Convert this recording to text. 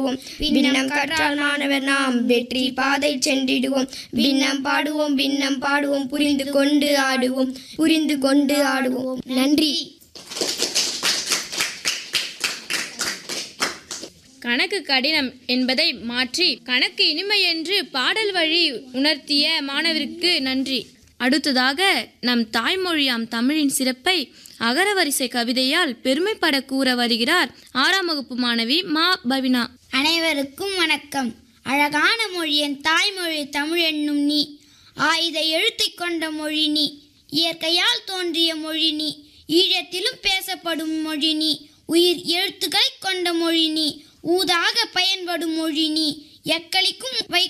பின்னம் கற்றால் மாணவர் நாம் வெற்றி பாதை சென்றிடுவோம் பின்னம் பாடுவோம் பின்னம் பாடுவோம் புரிந்து கொண்டு ஆடுவோம் புரிந்து கொண்டு ஆடுவோம் நன்றி கணக்கு கடினம் என்பதை மாற்றி கணக்கு இனிமை என்று பாடல் வழி உணர்த்திய மாணவருக்கு நன்றி அடுத்ததாக நம் தாய்மொழியாம் தமிழின் சிறப்பை அகரவரிசை கவிதையால் பெருமைப்பட கூற வருகிறார் ஆறாம் வகுப்பு மாணவி மா பவினா அனைவருக்கும் வணக்கம் அழகான மொழி என் தாய்மொழி தமிழ் என்னும் நீ ஆயுத எழுத்தைக் கொண்ட மொழி நீ இயற்கையால் தோன்றிய மொழி நீ ஈழத்திலும் பேசப்படும் மொழி நீ உயிர் எழுத்துக்களைக் கொண்ட மொழி நீ ஊதாக பயன்படும் மொழி நீ எக்களிக்கும் வை